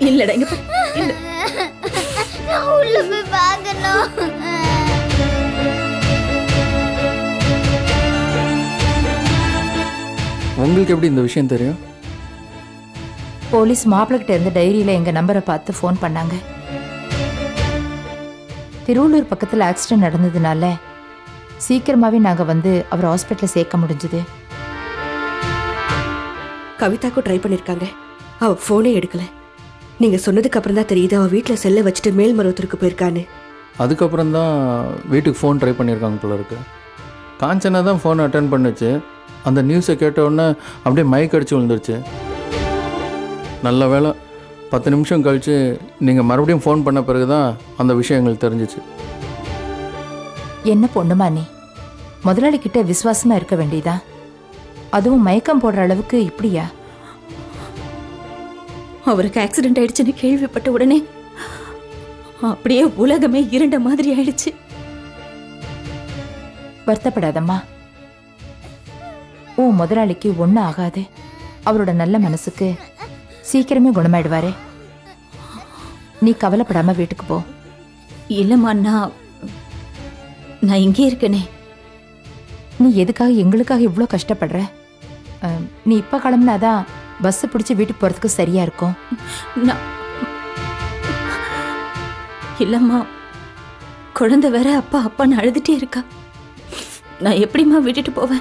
இல்லடா இங்க பாரு. இல்ல நான் உள்ள போய் பார்க்கணும் உங்களுக்கு எப்படி இந்த விஷயம் தெரியும் போலீஸ் மாப்பிள்ளகிட்ட இருந்த டைரியில எங்க நம்பரை பார்த்து ஃபோன் பண்ணாங்க திருவள்ளூர் பக்கத்துல ஆக்சிடென்ட் நடந்ததுனால சீக்கிரமாவே நாங்க வந்து அவர் ஹாஸ்பிட்டல்ல சேர்க்க முடிஞ்சது கவிதாக்கும் ட்ரை பண்ணிருக்காங்க அவ போனே எடுக்கல நீங்க சொன்னதுக்கு அப்புறம் தான் தெரியுது அவ வீட்ல செல்ல வச்சுட்டு மேல்மருவத்தூருக்கு போயிருக்கான்னு அதுக்கப்புறம் தான் வீட்டுக்கு ஃபோன் ட்ரை பண்ணியிருக்காங்க போல இருக்கு காஞ்சனா தான் ஃபோன் அட்டன் பண்ணுச்சு அந்த நியூஸை கேட்ட உடனே அப்படியே மயக்க அடிச்சு விழுந்துருச்சு நல்ல வேளை பத்து நிமிஷம் கழித்து நீங்கள் மறுபடியும் ஃபோன் பண்ண பிறகு தான் அந்த விஷயம் எங்களுக்கு தெரிஞ்சிச்சு என்ன பொண்ணுமா நீ முதலாளி கிட்ட விசுவாசமா இருக்க வேண்டியதா அதுவும் மயக்கம் போடுற அளவுக்கு இப்படியா அவருக்கு ஆக்சிடென்ட் ஆயிடுச்சுன்னு கேள்விப்பட்ட உடனே அப்படியே உலகமே இருண்ட மாதிரி ஆயிடுச்சு வருத்தப்படாதம்மா உன் முதலாளிக்கு ஒன்றும் ஆகாது அவரோட நல்ல மனசுக்கு சீக்கிரமே குணமாயிடுவாரு நீ கவலைப்படாம வீட்டுக்கு போ இல்லம்மா நான் நான் இங்கே இருக்கனே நீ எதுக்காக எங்களுக்காக இவ்வளோ கஷ்டப்படுற அஹ், நீ இப்போ கிளம்புனாதான் பஸ்ஸை பிடிச்சி வீட்டுக்கு போகிறதுக்கு சரியா இருக்கும் நான் இல்லம்மா குழந்தை வேற அப்பா அப்பான்னு அழுதுட்டே இருக்கா நான் எப்படிம்மா விட்டுட்டு போவேன்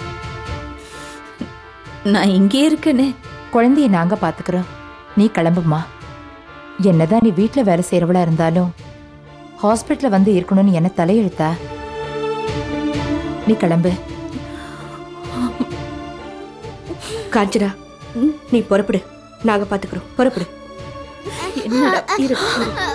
நான் இங்கே இருக்கனே குழந்தைய நாங்க பாத்துக்கிறோம் நீ கிளம்புமா என்னதான் நீ வீட்ல வேலை செய்யறவளா இருந்தாலும் ஹாஸ்பிட்டல்ல வந்து இருக்கணும்னு என்ன தலையெழுத்தா நீ கிளம்பு காஞ்சனா நீ புறப்படு நாங்க பாத்துக்கிறோம் புறப்படு என்னடா இருக்கு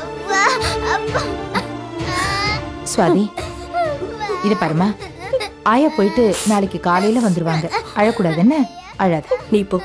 சுவாதி இது பாருமா ஆயா போயிட்டு நாளைக்கு காலையில வந்துருவாங்க அழக்கூடாது என்ன அழாத நீ போ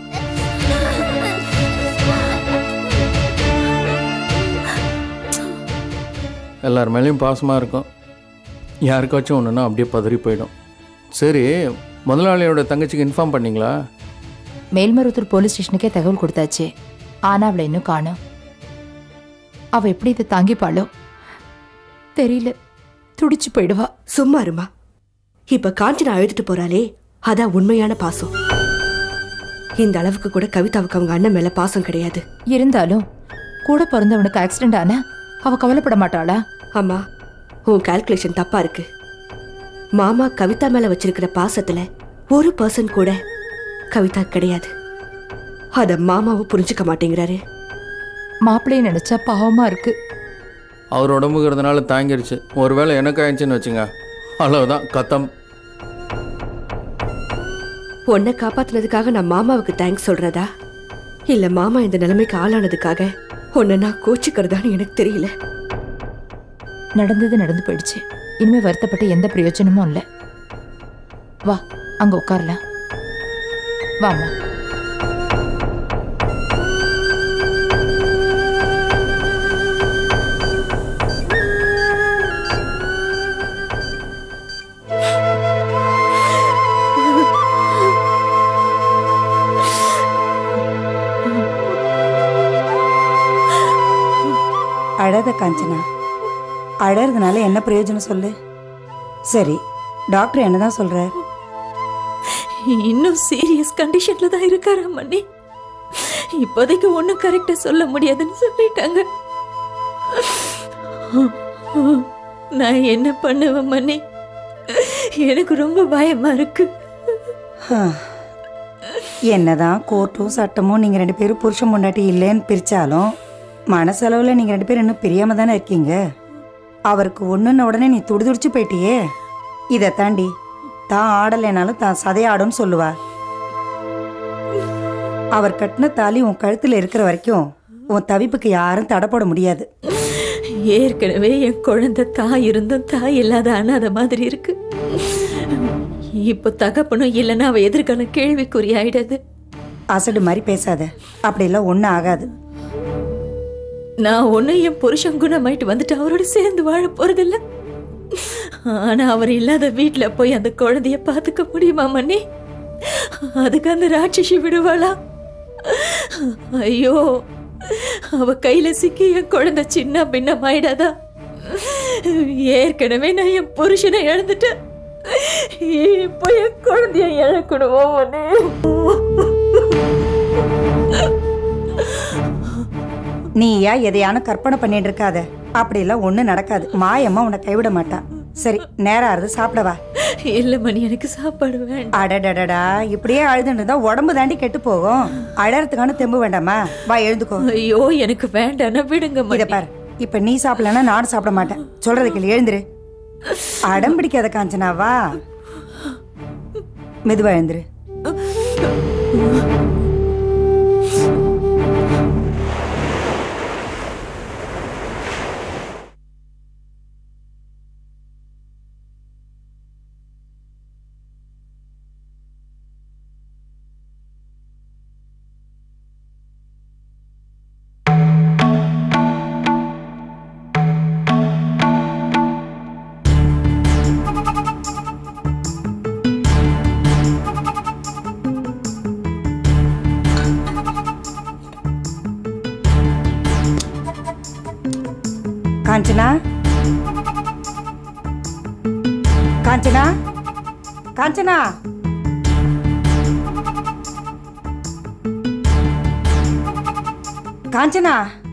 எல்லார் மேலேயும் பாசமாக இருக்கும் யாருக்காச்சும் ஒன்றுனா அப்படியே பதறி போயிடும் சரி முதலாளியோட தங்கச்சிக்கு இன்ஃபார்ம் பண்ணீங்களா மேல்மருவத்தூர் போலீஸ் ஸ்டேஷனுக்கே தகவல் கொடுத்தாச்சு ஆனா அவளை இன்னும் காணோம் அவ எப்படி இதை தாங்கிப்பாளோ தெரியல துடிச்சு போயிடுவா சும்மா இருமா இப்ப காஞ்சனா அழுதுட்டு போறாளே அதான் உண்மையான பாசம் இந்த அளவுக்கு கூட கவிதாவுக்கு அவங்க அண்ணன் மேல பாசம் கிடையாது இருந்தாலும் கூட பிறந்தவனுக்கு ஆக்சிடென்ட் ஆனா அவ கவலைப்பட மாட்டாளா அம்மா உன் கால்குலேஷன் தப்பா இருக்கு மாமா கவிதா மேல வச்சிருக்கிற பாசத்துல ஒரு பர்சன் கூட கவிதா கிடையாது அத மாமாவும் புரிஞ்சுக்க மாட்டேங்கிறாரு மாப்பிள்ளைய நினைச்சா பாவமா இருக்கு அவர் உடம்புங்கிறதுனால தாங்கிருச்சு ஒருவேளை எனக்கு ஆயிடுச்சுன்னு வச்சுங்க அவ்வளவுதான் கத்தம் உன்னை காப்பாத்துனதுக்காக நான் மாமாவுக்கு தேங்க்ஸ் சொல்றதா இல்ல மாமா இந்த நிலைமைக்கு ஆளானதுக்காக உன்னை நான் கோச்சிக்கிறதான்னு எனக்கு தெரியல நடந்தது நடந்து போயிடுச்சு இனிமே வருத்தப்பட்டு எந்த பிரயோஜனமும் இல்ல வா அங்க உட்காரலாம் வாம்மா அழாத காஞ்சனா அழறதுனால என்ன பிரயோஜனம் சொல்லு சரி டாக்டர் என்னதான் சொல்றார் இன்னும் சீரியஸ் கண்டிஷன்ல தான் இருக்காரா மண்ணி இப்போதைக்கு ஒன்றும் கரெக்டா சொல்ல முடியாதுன்னு சொல்லிட்டாங்க நான் என்ன பண்ணுவேன் மண்ணி எனக்கு ரொம்ப பயமா இருக்கு என்னதான் கோர்ட்டும் சட்டமும் நீங்க ரெண்டு பேரும் புருஷன் பொண்டாட்டி இல்லைன்னு பிரிச்சாலும் மனசளவில் நீங்க ரெண்டு பேரும் இன்னும் பிரியாம தானே இருக்கீங்க அவருக்கு ஒண்ணுன்ன உடனே நீ துடிதுடிச்சு போயிட்டியே இதை தாண்டி தான் ஆடலைனாலும் தான் சதையாடும்னு சொல்லுவா அவர் கட்டின தாலி உன் கழுத்துல இருக்கிற வரைக்கும் உன் தவிப்புக்கு யாரும் தடை போட முடியாது ஏற்கனவே என் குழந்தை தாய் இருந்தும் தாய் இல்லாத அனாதை மாதிரி இருக்கு இப்போ தகப்பனும் இல்லைன்னா அவ எதிர்காலம் கேள்விக்குறி ஆயிடாது அசடு மாதிரி பேசாத அப்படிலாம் ஒன்றும் ஆகாது நான் ஒன்னும் என் புருஷன் குணமாயிட்டு வந்துட்டு அவரோட சேர்ந்து வாழ போறதில்ல ஆனா அவர் இல்லாத வீட்ல போய் அந்த குழந்தைய பாத்துக்க முடியுமா மண்ணி அதுக்கு அந்த ராட்சசி விடுவாளா ஐயோ அவ கையில சிக்கி என் குழந்தை சின்ன பின்னமாயிடாதா ஏற்கனவே நான் என் புருஷனை இழந்துட்டேன் இப்போ என் குழந்தைய இழக்கணுமோ ஒண்ணு நீ ஏன் எதையான கற்பனை பண்ணிட்டு இருக்காத அப்படிலாம் ஒன்றும் நடக்காது மாயம்மா உன்னை கைவிட மாட்டா சரி நேரம் ஆறுது சாப்பிடவா இல்ல மணி எனக்கு சாப்பாடு வேண்டாம் அடடடடா இப்படியே அழுதுன்னு இருந்தா உடம்பு தாண்டி கெட்டு போகும் அழறதுக்கான தெம்பு வேண்டாமா வா எழுந்துக்கோ ஐயோ எனக்கு வேண்டாம்னா விடுங்க இத மணி பாரு இப்ப நீ சாப்பிடலன்னா நானும் சாப்பிட மாட்டேன் சொல்றது கேளு எழுந்துரு அடம் பிடிக்காத காஞ்சனா வா மெதுவா எழுந்துரு காஞ்சனா காஞ்சனா காஞ்சனா காஞ்சனா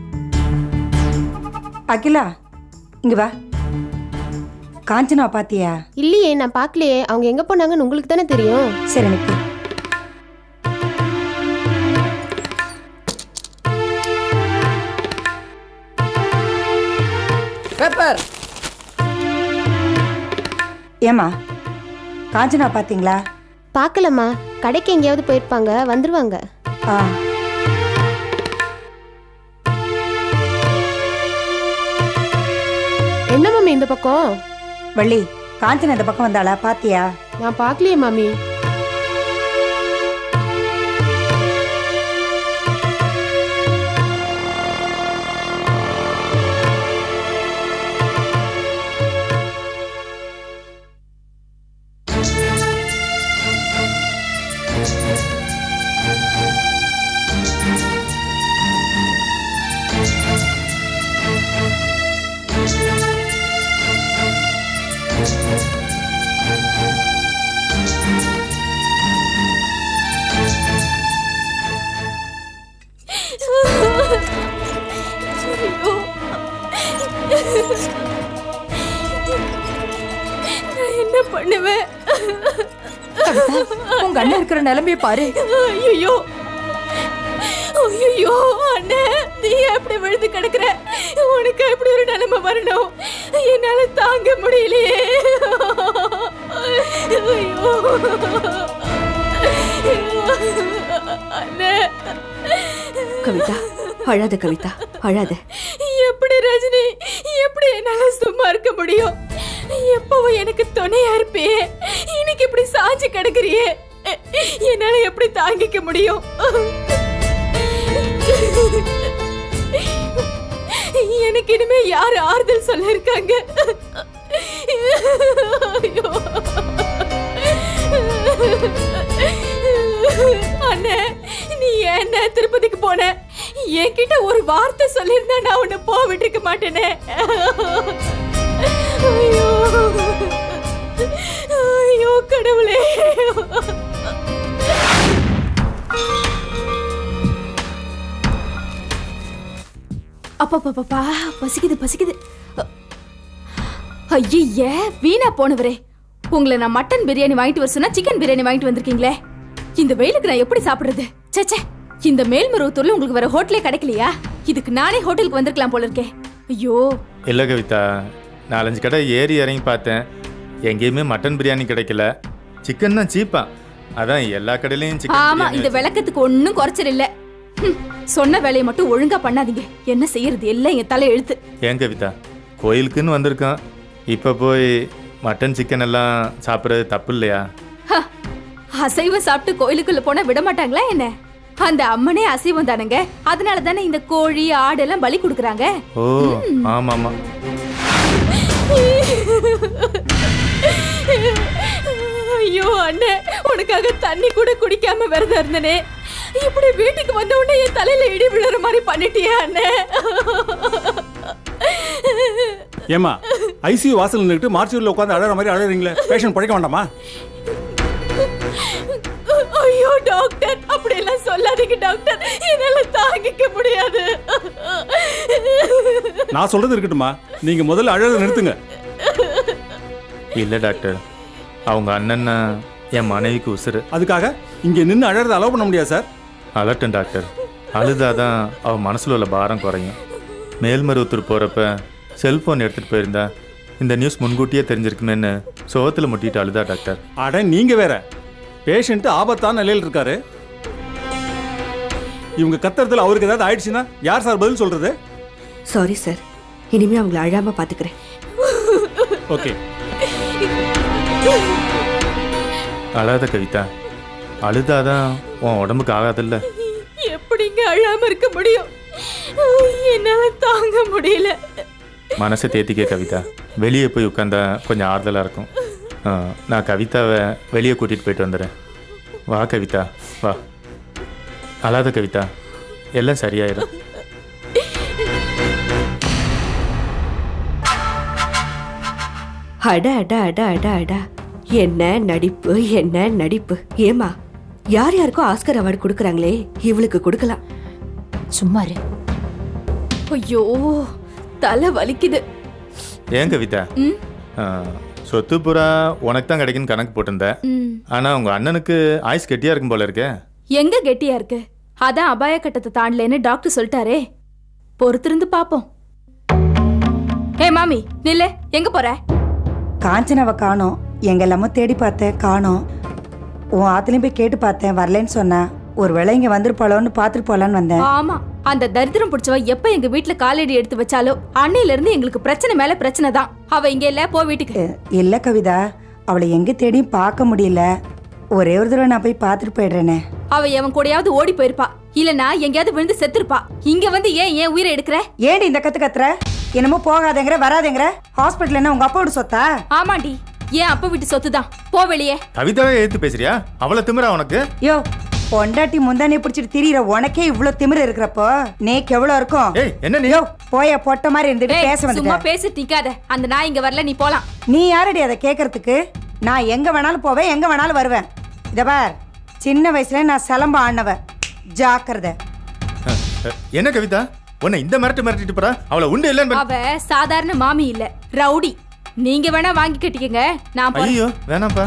அகிலா இங்க வா காஞ்சனா பாத்தியா இல்லையே நான் பார்க்கலையே அவங்க எங்க போனாங்கன்னு உங்களுக்கு தானே தெரியும் சரி நிக்கு பேப்பர் ஏமா காஞ்சனா பாத்தீங்களா பார்க்கலம்மா கடைக்கு எங்கேயாவது போயிருப்பாங்க வந்துருவாங்க ஆ என்ன மாமி இந்த பக்கம் வள்ளி காஞ்சனா இந்த பக்கம் வந்தாளா பாத்தியா நான் பார்க்கலையே மாமி நான் என்ன பண்ணுவேன் உங்க அண்ணன் இருக்கிற நிலைமையை பாரு ஐயோ ஐயோ அண்ணே நீ எப்படி விழுந்து கிடக்குற உனக்கு எப்படி ஒரு நிலைமை வரணும் என்னால தாங்க முடியலையே ஐயோ அண்ணே கவிதா அழாத கவிதா அழாத எப்படி ரஜினி எப்படி என்னால சும்மா இருக்க முடியும் எப்பவும் எனக்கு துணையா இருப்பியே இன்னைக்கு இப்படி சாஞ்சு கிடக்குறியே என்னால எப்படி தாங்கிக்க முடியும் எனக்கு இனிமே யார் ஆறுதல் சொல்ல இருக்காங்க ஐயோ. அண்ணே நீ என்ன திருப்பதிக்கு போன என்கிட்ட ஒரு வார்த்தை சொல்லியிருந்தா நான் உன்னை போக விட்டுருக்க மாட்டேனே ஐயோ ஐயோ கடவுளே அப்பப்பப்பா பசிக்குது பசிக்குது ஐயே வீணா போனவரே உங்களை நான் மட்டன் பிரியாணி வாங்கிட்டு வர சொன்னா சிக்கன் பிரியாணி வாங்கிட்டு வந்திருக்கீங்களே இந்த வெயிலுக்கு நான் எப்படி சாப்பிடுறது ச்சே இந்த மேல்மருவத்தூர்ல உங்களுக்கு வேற ஹோட்டலே கிடைக்கலையா இதுக்கு நானே ஹோட்டலுக்கு வந்திருக்கலாம் போல இருக்கே ஐயோ இல்லை கவிதா நாலஞ்சு கடை ஏறி இறங்கி பார்த்தேன் எங்கேயுமே மட்டன் பிரியாணி கிடைக்கல சிக்கன் தான் சீப்பா அதான் எல்லா கடையிலையும் சிக்கன் ஆமா பிரியாணி இந்த விளக்கத்துக்கு ஒன்னும் குறைச்சல் இல்ல ஹம், சொன்ன வேலையை மட்டும் ஒழுங்கா பண்ணாதீங்க என்ன செய்யறது எல்லாம் என் தலை எழுத்து ஏன் கவிதா கோயிலுக்குன்னு வந்திருக்கோம் இப்போ போய் மட்டன் சிக்கன் எல்லாம் சாப்பிட்றது தப்பு இல்லையா ஹ, அசைவம் சாப்பிட்டு கோயிலுக்குள்ள போனா விட மாட்டாங்களா என்ன அந்த அம்மனே அசைவம் தானங்க அதனால தானே இந்த கோழி ஆடு எல்லாம் பலி கொடுக்குறாங்க ஓ ஆமாம் ஆமாம் ஐயோ அண்ணே உனக்காக தண்ணி கூட குடிக்காம விரதம் இருந்தனே இப்படி வீட்டுக்கு வந்த உடனே என் தலையில இடி விழுற மாதிரி பண்ணிட்டியா அண்ணே ஏமா ஐசியூ வாசல் நின்றுட்டு மார்ச்சூரில் உட்காந்து அழற மாதிரி அழறீங்களே பேஷண்ட் பழைக்க வேண்டாமா ஐயோ டாக்டர் அப்படி எல்லாம் சொல்லாதீங்க டாக்டர் என்னால தாங்கிக்க முடியாது நான் சொல்றது இருக்கட்டுமா நீங்க முதல்ல அழறத நிறுத்துங்க இல்லை டாக்டர் அவங்க அண்ணன்னா என் மனைவிக்கு உசுறு அதுக்காக இங்க நின்று அழறத அலோவ் பண்ண முடியாது சார் அலட்டும் டாக்டர் அழுதாதான் அவ மனசுல உள்ள பாரம் குறையும் மேல்மருவத்தூர் போறப்ப செல்போன் எடுத்துட்டு போயிருந்தா இந்த நியூஸ் முன்கூட்டியே தெரிஞ்சிருக்குமேன்னு சோகத்தில் முட்டிட்டு அழுதா டாக்டர் அட நீங்க வேற பேஷண்ட் ஆபத்தான நிலையில் இருக்காரு இவங்க கத்துறதுல அவருக்கு ஏதாவது ஆயிடுச்சுன்னா யார் சார் பதில் சொல்றது சாரி சார் இனிமே அவங்கள அழாம பாத்துக்கிறேன் ஓகே அழாத கவிதா அழுதாதான் உன் உடம்புக்கு ஆகாதில்ல எப்படிங்க அழாம இருக்க முடியும் என்னால தாங்க முடியல மனசை தேத்திக்க கவிதா வெளியே போய் உட்காந்தா கொஞ்சம் ஆறுதலாக இருக்கும் ஆ, நான் கவிதாவை வெளியே கூட்டிகிட்டு போயிட்டு வந்துடுறேன் வா கவிதா வா அழாத கவிதா எல்லாம் சரியாயிடும் அட அட அட அட அட என்ன நடிப்பு என்ன நடிப்பு ஏமா யார் யாருக்கும் ஆஸ்கர் அவார்டு கொடுக்குறாங்களே இவளுக்கு கொடுக்கலாம் சும்மா இரு ஐயோ தலை வலிக்குது ஏன் கவிதா ம் ஆ, சொத்து புறா உனக்கு தான் கிடைக்குன்னு கணக்கு போட்டிருந்தேன் ம் ஆனால் உங்கள் அண்ணனுக்கு ஆயுஸ் கெட்டியாக இருக்கும் போல இருக்கே எங்க கெட்டியா இருக்கு அதான் அபாய கட்டத்தை தாண்டலன்னு டாக்டர் சொல்லிட்டாரே பொறுத்திருந்து பாப்போம் ஏ மாமி நில்லு எங்க போற காஞ்சனாவை காணோம் எங்க எல்லாமோ தேடி பார்த்தேன் காணோம் உன் ஆத்துலயும் போய் கேட்டு பார்த்தேன் வரலன்னு சொன்னா ஒருவேளை இங்க வந்திருப்பாளோன்னு பார்த்துட்டு போலான்னு வந்தேன் ஆமா அந்த தரித்திரம் பிடிச்சவ எப்ப எங்க வீட்ல காலடி எடுத்து வச்சாலோ அன்னையில இருந்து எங்களுக்கு பிரச்சனை மேல பிரச்சனை தான் அவ இங்க இல்ல போ வீட்டுக்கு அஹ், இல்ல கவிதா அவளை எங்க தேடியும் பார்க்க முடியல ஒரே ஒரு தடவை நான் போய் பார்த்துட்டு போயிடுறேனே அவ எவன் கூடயாவது ஓடி போயிருப்பா இல்லனா எங்கேயாவது விழுந்து செத்துருப்பா இங்க வந்து ஏன் ஏன் உயிரை எடுக்கிற ஏண்டி இந்த கத்து கத்துற என்னமோ போகாதேங்கிற வராதேங்கிற ஹாஸ்பிட்டல் என்ன உங்க அப்பாவோட சொத்தா ஆமாண்டி ஏன் அப்ப வீட்டு சொத்து தான் போ வெளியே கவிதாவே ஏற்று பேசுறியா அவளை திமிரா உனக்கு யோ பொண்டாட்டி முந்தானே பிடிச்சிட்டு திரியிற உனக்கே இவ்ளோ திமிரு இருக்கிறப்போ நேக்கு எவ்வளவு இருக்கும் ஏய் என்ன நீ யோ போய பொட்ட மாதிரி இருந்துட்டு ஏய், பேச சும்மா வந்துட்ட பேசிட்டு நிக்காத அந்த நாய் இங்க வரல நீ போலாம் நீ யாரடி அதை கேட்கறதுக்கு நான் எங்க வேணாலும் போவேன் எங்க வேணாலும் வருவேன் இத பார் சின்ன வயசுல நான் சிலம்ப ஆடினவ ஜாக்கிரதை அஹ், அஹ், என்ன கவிதா உன்னை இந்த மிரட்டு மிரட்டிட்டு போறா அவளை உண்டு இல்லைன்னு அவ சாதாரண மாமி இல்ல ரவுடி நீங்க வேணா வாங்கி கட்டிக்கங்க நான் போறேன் ஐயோ வேணாம்ப்பா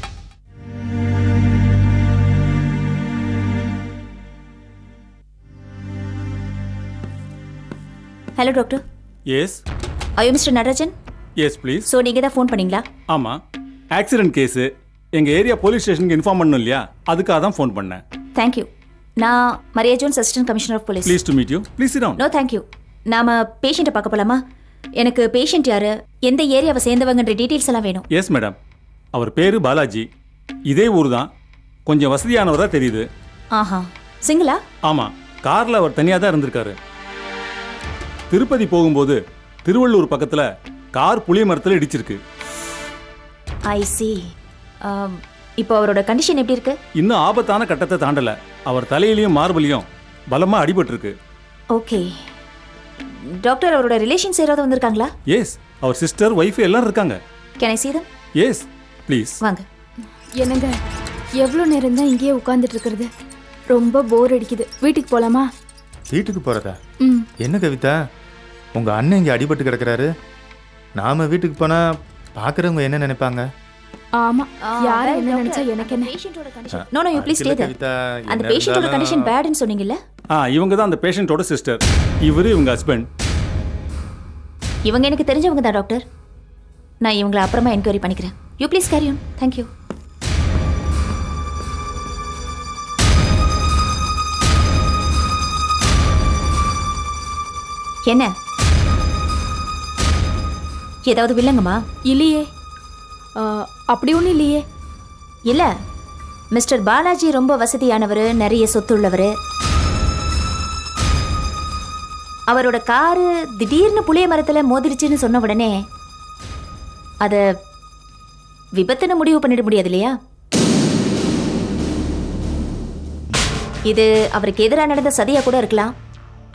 ஹலோ டாக்டர் எஸ் ஐயோ mister Natarajan yes please so நீங்கள் தான் ஃபோன் பண்ணீங்களா ஆமாம் ஆக்சிடென்ட் கேஸு எங்கள் ஏரியா போலீஸ் ஸ்டேஷனுக்கு இன்ஃபார்ம் பண்ணணும் இல்லையா அதுக்காக தான் ஃபோன் பண்ணேன் தேங்க்யூ நான் Maria Jones assistant commissioner of police please to meet you please down no thank you நாம பேஷண்ட்டை பார்க்க போலாமா எனக்கு பேஷண்ட் யாரு எந்த ஏரியாவை சேர்ந்தவங்கன்ற டீட்டெயில்ஸ் எல்லாம் வேணும் எஸ் மேடம் அவர் பேர் பாலாஜி இதே ஊர் தான் கொஞ்சம் வசதியானவராக தெரியுது ஆஹா சிங்கிளா ஆமாம் காரில் அவர் தனியாக தான் இருந்திருக்காரு திருப்பதி போகும்போது திருவள்ளூர் பக்கத்தில் கார் புளிய மரத்தில் இடிச்சிருக்கு ஐ சி இப்போ அவரோட கண்டிஷன் எப்படி இருக்கு இன்னும் ஆபத்தான கட்டத்தை தாண்டல அவர் தலையிலையும் மார்பலையும் பலமாக அடிபட்டிருக்கு ஓகே டாக்டர் அவரோட ரிலேஷன்ஸ் யாராவது வந்திருக்காங்களா எஸ் அவர் சிஸ்டர் ஒய்ஃப் எல்லாம் இருக்காங்க can I see them yes please வாங்க என்னங்க எவ்வளோ நேரம் தான் இங்கேயே உட்காந்துட்டு இருக்கிறது ரொம்ப போர் அடிக்குது வீட்டுக்கு போலாமா வீட்டுக்கு போறதா ம் என்ன கவிதா உங்க அண்ணன் இங்க அடிபட்டு கிடக்குறாரு நாம வீட்டுக்கு போனா பாக்குறவங்க என்ன நினைப்பாங்க ஆமா ஆ, யார well, என்ன doctor, நினைச்சா எனக்கு என்ன பேஷண்டோட condition no no you please அதுக்கு ஸ்டே இல்ல கவிதா, அந்த என்ன பேஷண்டோட இருந்தாலும்- கண்டிஷன் பேட்னு சொன்னீங்கல்ல ஆ இவங்க தான் அந்த பேஷண்ட்டோட சிஸ்டர் இவர் இவங்க ஹஸ்பண்ட் இவங்க எனக்கு தெரிஞ்சவங்க தான் டாக்டர் நான் இவங்களை அப்புறமா என்கொயரி பண்ணிக்கிறேன் you please carry on thank you என்ன ஏதாவது வில்லங்கம்மா இல்லையே ஆ, அப்படி ஒன்றும் இல்லையே இல்ல மிஸ்டர் பாலாஜி ரொம்ப வசதியானவர் நிறைய சொத்து உள்ளவர் அவரோட காரு திடீர்னு புளிய மரத்துல மோதிருச்சுன்னு சொன்ன உடனே அத விபத்துன்னு முடிவு பண்ணிட முடியாது இல்லையா இது அவருக்கு எதிராக நடந்த சதியா கூட இருக்கலாம்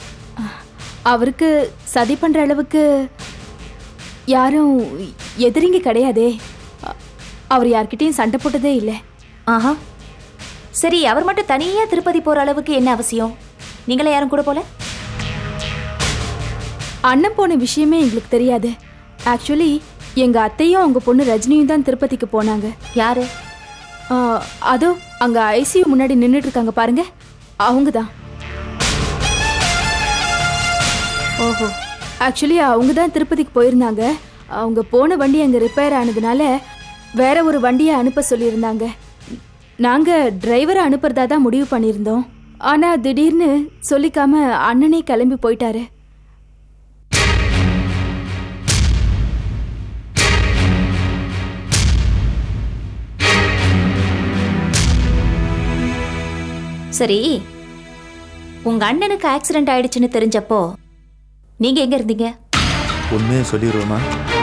அவருக்கு சதி பண்ற அளவுக்கு யாரும் எதிரிங்க கிடையாதே அ- அவர் யார்கிட்டயும் சண்டை போட்டதே இல்லை ஆஹா சரி அவர் மட்டும் தனியா திருப்பதி போற அளவுக்கு என்ன அவசியம் நீங்களே யாரும் கூட போல அண்ணன் போன விஷயமே எங்களுக்கு தெரியாது ஆக்சுவலி எங்க அத்தையும் அவங்க பொண்ணு ரஜினியும் தான் திருப்பதிக்கு போனாங்க யாரு ஆ, அதோ அங்க ஐசியூ முன்னாடி நின்றுட்டு இருக்காங்க பாருங்க அவங்க தான் ஓஹோ ஆக்சுவலி அவங்க தான் திருப்பதிக்கு போயிருந்தாங்க அவங்க போன வண்டி அங்கே ரிப்பேர் ஆனதுனால வேற ஒரு வண்டியை அனுப்ப சொல்லியிருந்தாங்க நாங்கள் டிரைவரை அனுப்புறதா தான் முடிவு பண்ணியிருந்தோம் ஆனால் திடீர்னு சொல்லிக்காம அண்ணனே கிளம்பி போயிட்டாரு சரி உங்க அண்ணனுக்கு ஆக்சிடென்ட் ஆயிடுச்சுன்னு தெரிஞ்சப்போ நீங்க எங்க இருந்தீங்க உண்மையை சொல்லிடுவோமா